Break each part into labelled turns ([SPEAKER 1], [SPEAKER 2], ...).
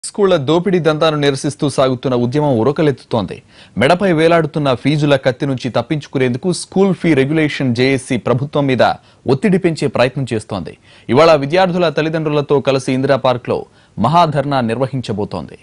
[SPEAKER 1] స్కూళ్ల దోపిడీ దంతాను నిరసిస్తూ సాగుతున్న ఉద్యమం ఉరకలెత్తుతోంది మెడపై వేలాడుతున్న ఫీజుల కత్తి నుంచి తప్పించుకునేందుకు స్కూల్ ఫీ రెగ్యులేషన్ జేఏసీ ప్రభుత్వం మీద ఒత్తిడి పెంచే ప్రయత్నం చేస్తోంది ఇవాళ విద్యార్థుల తల్లిదండ్రులతో కలిసి ఇందిరా పార్క్లో మహాధర్నా నిర్వహించబోతోంది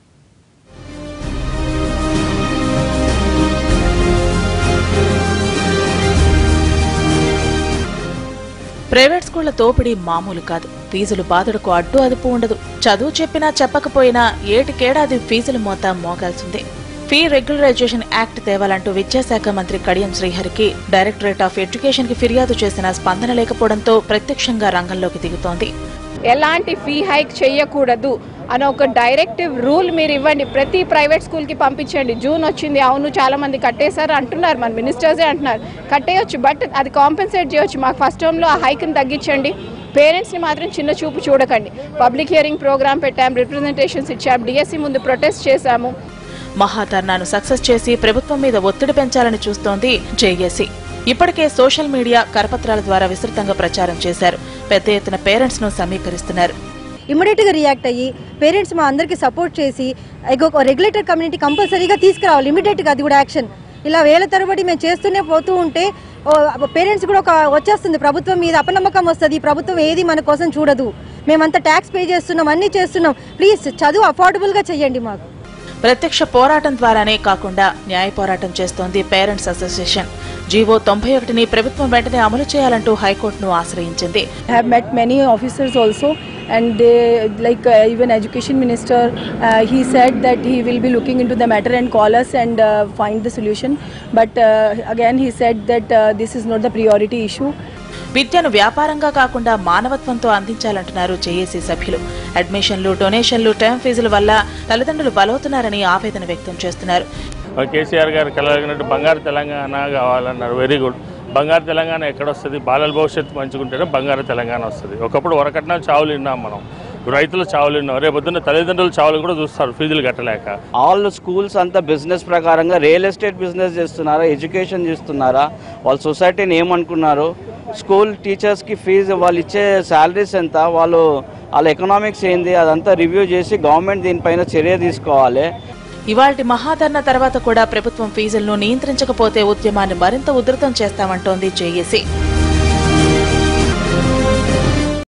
[SPEAKER 2] ప్రైవేట్ స్కూళ్ల తోపిడీ మామూలు కాదు ఫీజులు బాధుడుకు అడ్డు అదుపు ఉండదు చదువు చెప్పినా చెప్పకపోయినా ఏటికేడాది ఫీజుల మోత మోగాల్సిందే ఫీ రెగ్యులరైజేషన్ యాక్ట్ తేవాలంటూ విద్యాశాఖ మంత్రి కడియం శ్రీహరికి డైరెక్టరేట్ ఆఫ్ ఎడ్యుకేషన్ కి ఫిర్యాదు చేసిన స్పందన లేకపోవడంతో ప్రత్యక్షంగా రంగంలోకి దిగుతోంది
[SPEAKER 3] ఎలాంటి ఫీ హైక్ చేయకూడదు అని ఒక డైరెక్టివ్ రూల్ మీరు ఇవ్వండి ప్రతి ప్రైవేట్ స్కూల్కి పంపించండి జూన్ వచ్చింది అవును చాలా మంది కట్టేశారు అంటున్నారు మన మినిస్టర్సే అంటున్నారు కట్టేయొచ్చు బట్ అది కాంపెన్సేట్ చేయొచ్చు మాకు ఫస్ట్ టర్మ్లో ఆ హైక్ని తగ్గించండి పేరెంట్స్ని మాత్రం చిన్న చూపు చూడకండి పబ్లిక్ హియరింగ్ ప్రోగ్రామ్ పెట్టాం రిప్రజెంటేషన్స్ ఇచ్చాం డిఎస్సి ముందు ప్రొటెస్ట్ చేశాము
[SPEAKER 2] మహాధర్నాను సక్సెస్ చేసి ప్రభుత్వం మీద ఒత్తిడి పెంచాలని చూస్తోంది జేఏసీ ఇప్పటికే సోషల్ మీడియా కరపత్రాల ద్వారా విస్తృతంగా ప్రచారం చేశారు పెద్ద ఎత్తున పేరెంట్స్ ను సమీకరిస్తున్నారు
[SPEAKER 4] ఇమ్మీడియట్గా రియాక్ట్ అయ్యి పేరెంట్స్ మా అందరికి సపోర్ట్ చేసి ఒక రెగ్యులేటర్ కమ్యూనిటీ కంపల్సరీగా తీసుకురావాలి ఇమీడియట్గా అది కూడా యాక్షన్ ఇలా వేల తరబడి మేము చేస్తూనే పోతూ ఉంటే పేరెంట్స్ కూడా ఒక వచ్చేస్తుంది ప్రభుత్వం మీద అపనమ్మకం వస్తుంది ఈ ప్రభుత్వం ఏది మన కోసం చూడదు మేమంతా ట్యాక్స్ పే చేస్తున్నాం అన్నీ చేస్తున్నాం ప్లీజ్ చదువు అఫోర్డబుల్గా చేయండి మాకు
[SPEAKER 2] ప్రత్యక్ష పోరాటం ద్వారానే కాకుండా న్యాయ పోరాటం చేస్తోంది పేరెంట్స్ అసోసియేషన్ జీవో తొంభై ఒకటిని ప్రభుత్వం వెంటనే అమలు చేయాలంటూ హైకోర్టును ఆశ్రయించింది
[SPEAKER 5] I have met many officers also and they like uh, even education minister uh, he said that he will be looking into the matter and call us and uh, find the solution but uh, again he said that uh, this is not the priority issue
[SPEAKER 2] విద్యను వ్యాపారంగా కాకుండా మానవత్వంతో అందించాలంటున్నారు JAC సభ్యులు అడ్మిషన్లు డొనేషన్లు term ఫీజుల వల్ల తల్లిదండ్రులు బలవుతున్నారని ఆవేదన వ్యక్తం చేస్తున్నారు
[SPEAKER 6] కేసీఆర్ గారు కలగినట్టు బంగారు తెలంగాణ కావాలన్నారు వెరీ గుడ్ బంగారు తెలంగాణ ఎక్కడొస్తుంది బాలల భవిష్యత్తు మంచుకుంటేనే బంగారు తెలంగాణ వస్తుంది ఒకప్పుడు వరకట్నం చావులు విన్నాం మనం రైతులు చావులు విన్నాం రేపు పొద్దున్న తల్లిదండ్రులు చావులు కూడా చూస్తారు ఫీజులు కట్టలేక
[SPEAKER 7] ఆల్ స్కూల్స్ అంతా బిజినెస్ ప్రకారంగా రియల్ ఎస్టేట్ బిజినెస్ చేస్తున్నారా ఎడ్యుకేషన్ చేస్తున్నారా వాళ్ళ సొసైటీని ఏమనుకున్నారు స్కూల్ టీచర్స్కి ఫీజు వాళ్ళు ఇచ్చే శాలరీస్ ఎంత వాళ్ళు వాళ్ళ ఎకనామిక్స్ ఏంది అదంతా రివ్యూ చేసి గవర్నమెంట్ దీనిపైన చర్య తీసుకోవాలి
[SPEAKER 2] ఇవాల్టి మహాధర్ణ తర్వాత కూడా ప్రభుత్వం ఫీజులను నియంత్రించకపోతే ఉద్యమాన్ని మరింత ఉధృతం చేస్తామంటోంది జేఏసీ